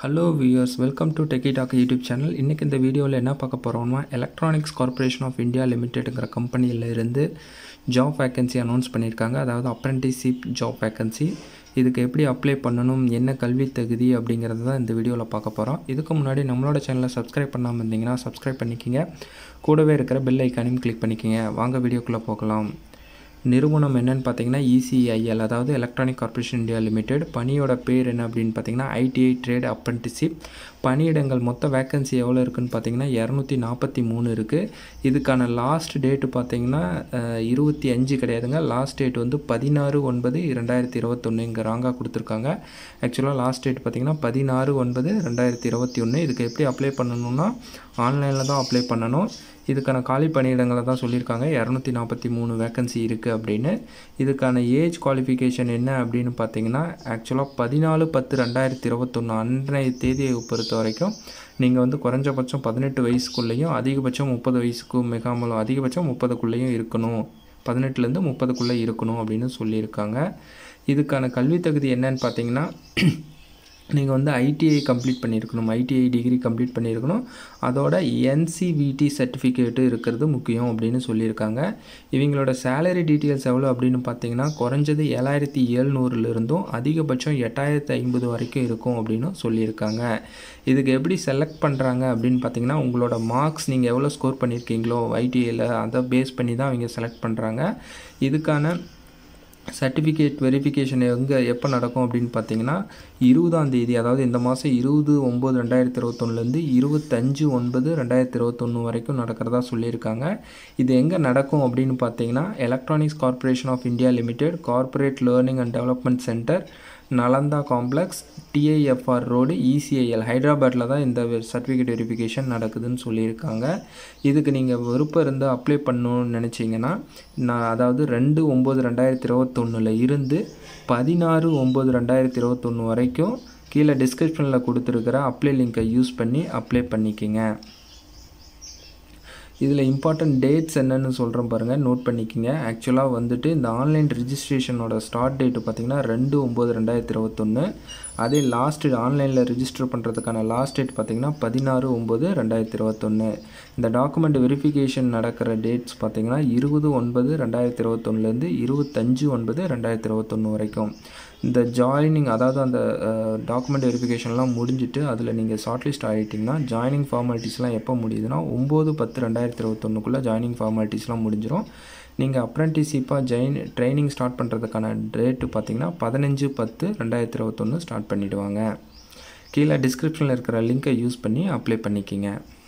hello viewers welcome to techie talk YouTube channel இன்றைக்கி இந்த வீடியோவில் என்ன பார்க்க போகிறோம்னா எலக்ட்ரானிக்ஸ் கார்ப்பரேஷன் ஆஃப் இந்தியா லிமிடெடுங்கிற கம்பெனியில் இருந்து ஜாப் வேக்கன்சி அனௌன்ஸ் பண்ணியிருக்காங்க அதாவது அப்ரெண்டிஸ்ஷிப் ஜாப் வேக்கன்சி இதுக்கு எப்படி அப்ளை பண்ணணும் என்ன கல்வி தகுதி அப்படிங்கிறது தான் இந்த வீடியோவில் பார்க்க போகிறோம் இதுக்கு முன்னாடி நம்மளோட சேனலை சப்ஸ்கிரைப் பண்ணாமல் இருந்தீங்கன்னா சப்ஸ்கிரைப் பண்ணிக்கிங்க கூடவே இருக்கிற பெல் ஐக்கானையும் கிளிக் பண்ணிக்கிங்க வாங்க வீடியோக்குள்ளே போகலாம் நிறுவனம் என்னன்னு பார்த்தீங்கன்னா இசிஐஎல் அதாவது எலக்ட்ரானிக் கார்ப்பரேஷன் இந்தியா லிமிடெட் பணியோட பேர் என்ன அப்படின்னு பார்த்தீங்கன்னா ஐடிஐ ட்ரேட் அப்ரெண்டிஸ்ஷிப் பணியிடங்கள் மொத்த வேக்கன்சி எவ்வளோ இருக்குன்னு பார்த்தீங்கன்னா இரநூத்தி நாற்பத்தி மூணு இருக்குது இதுக்கான லாஸ்ட் டேட்டு பார்த்தீங்கன்னா அஹ், இருபத்தி அஞ்சு கிடையாதுங்க லாஸ்ட் டேட் வந்து பதினாறு ஒன்பது ரெண்டாயிரத்தி இருபத்தொன்று இங்கே ராங்காக கொடுத்துருக்காங்க ஆக்சுவலாக லாஸ்ட் டேட் பார்த்தீங்கன்னா பதினாறு ஒன்பது ரெண்டாயிரத்தி இருபத்தி ஒன்று இதுக்கு எப்படி அப்ளை பண்ணணும்னா ஆன்லைனில் தான் அப்ளை பண்ணணும் இதுக்கான காலி பணியிடங்களை தான் சொல்லியிருக்காங்க இரநூத்தி நாற்பத்தி மூணு வேக்கன்சி இருக்குது அப்படின்னு இதுக்கான ஏஜ் குவாலிஃபிகேஷன் என்ன அப்படின்னு பார்த்தீங்கன்னா ஆக்சுவலாக பதினாலு பத்து ரெண்டாயிரத்தி இருபத்தொன்று அன்றைய தேதியை பொறுத்த வரைக்கும் நீங்கள் வந்து குறைஞ்சபட்சம் பதினெட்டு வயசுக்குள்ளேயும் அதிகபட்சம் முப்பது வயசுக்கும் மிகாமலும் அதிகபட்சம் முப்பதுக்குள்ளேயும் இருக்கணும் பதினெட்டுலேருந்து முப்பதுக்குள்ளே இருக்கணும் அப்படின்னு சொல்லியிருக்காங்க இதுக்கான கல்வி தகுதி என்னன்னு பார்த்தீங்கன்னா நீங்கள் வந்து ஐடிஐ கம்ப்ளீட் பண்ணியிருக்கணும் ஐடிஐ டிகிரி கம்ப்ளீட் பண்ணியிருக்கணும் அதோட என்சிவிடி சர்டிஃபிகேட்டு இருக்கிறது முக்கியம் அப்படின்னு சொல்லியிருக்காங்க இவங்களோட சேலரி டீட்டெயில்ஸ் எவ்வளோ அப்படின்னு பார்த்தீங்கன்னா குறைஞ்சது ஏழாயிரத்தி எழுநூறுலேருந்தும் அதிகபட்சம் எட்டாயிரத்தி ஐம்பது வரைக்கும் இருக்கும் அப்படின்னு சொல்லியிருக்காங்க இதுக்கு எப்படி செலக்ட் பண்ணுறாங்க அப்படின்னு பார்த்தீங்கன்னா உங்களோட மார்க்ஸ் நீங்கள் எவ்வளோ ஸ்கோர் பண்ணியிருக்கீங்களோ ஐடிஐயில் அதை பேஸ் பண்ணி தான் அவங்க செலக்ட் பண்ணுறாங்க இதுக்கான சர்டிஃபிகேட் வெரிஃபிகேஷன் எங்கே எப்போ நடக்கும் அப்படின்னு பார்த்தீங்கன்னா இருபதாம் தேதி அதாவது இந்த மாதம் இருபது ஒம்பது ரெண்டாயிரத்தி இருபத்தொன்னுலேருந்து இருபத்தஞ்சு ஒன்பது ரெண்டாயிரத்தி இருபத்தொன்று வரைக்கும் நடக்கிறதா சொல்லியிருக்காங்க இது எங்கே நடக்கும் அப்படின்னு பார்த்தீங்கன்னா electronics corporation of India limited corporate learning and development centre Nalanda complex TIFR road ECIL ஹைதராபாத்தில் தான் இந்த சர்டிஃபிகேட் வெரிஃபிகேஷன் நடக்குதுன்னு சொல்லியிருக்காங்க இதுக்கு நீங்கள் விருப்பம் இருந்து அப்ளை பண்ணணும்னு நினச்சிங்கன்னா நான் அதாவது ரெண்டு ஒம்பது ரெண்டாயிரத்தி இருபத்தொன்னில் இருந்து பதினாறு ஒம்பது ரெண்டாயிரத்தி இருபத்தொன்று வரைக்கும் கீழே டிஸ்கிரிப்ஷனில் கொடுத்துருக்கிற அப்ளை லிங்கை யூஸ் பண்ணி அப்ளை பண்ணிக்கிங்க இதில் இம்பார்ட்டன்ட் டேட்ஸ் என்னன்னு சொல்கிறேன் பாருங்கள் நோட் பண்ணிக்கோங்க ஆக்சுவலாக வந்துட்டு இந்த ஆன்லைன் ரிஜிஸ்ட்ரேஷனோட ஸ்டார்ட் டேட்டு பார்த்தீங்கன்னா ரெண்டு ஒம்பது ரெண்டாயிரத்தி இருபத்தொன்று அதே லாஸ்ட் ஆன்லைனில் ரிஜிஸ்டர் பண்ணுறதுக்கான லாஸ்ட் டேட் பார்த்தீங்கன்னா பதினாறு ஒம்பது ரெண்டாயிரத்தி இருபத்தொன்று இந்த டாக்குமெண்ட் வெரிஃபிகேஷன் நடக்கிற டேட்ஸ் பார்த்தீங்கன்னா இருபது ஒன்பது ரெண்டாயிரத்தி இருபத்தொன்னுலேருந்து இருபத்தஞ்சு ஒன்பது ரெண்டாயிரத்தி இருபத்தொன்று வரைக்கும் இந்த ஜாயினிங் அதாவது அந்த டாக்குமெண்ட் வெரிஃபிகேஷன்லாம் முடிஞ்சிட்டு அதில் நீங்கள் ஷார்ட் லிஸ்ட் ஆகிட்டிங்கன்னா ஜாயினிங் ஃபார்மாலிட்டிஸ்லாம் எப்போ முடியுதுன்னா ஒம்பது பத்து ரெண்டாயிரத்தி இருபத்தொன்னுக்குள்ளே ஜாயினிங் ஃபார்மாலிட்டிஸ்லாம் முடிஞ்சிடும் நீங்கள் அப்ரெண்டிஸிப்பாக ஜெயின் ட்ரைனிங் ஸ்டார்ட் பண்ணுறதுக்கான டேட்டு பார்த்தீங்கன்னா பதினஞ்சு பத்து ரெண்டாயிரத்தி இருபத்தொன்று ஸ்டார்ட் பண்ணிவிடுவாங்க கீழே டிஸ்கிரிப்ஷனில் இருக்கிற லிங்க்கை யூஸ் பண்ணி அப்ளை பண்ணிக்கிங்க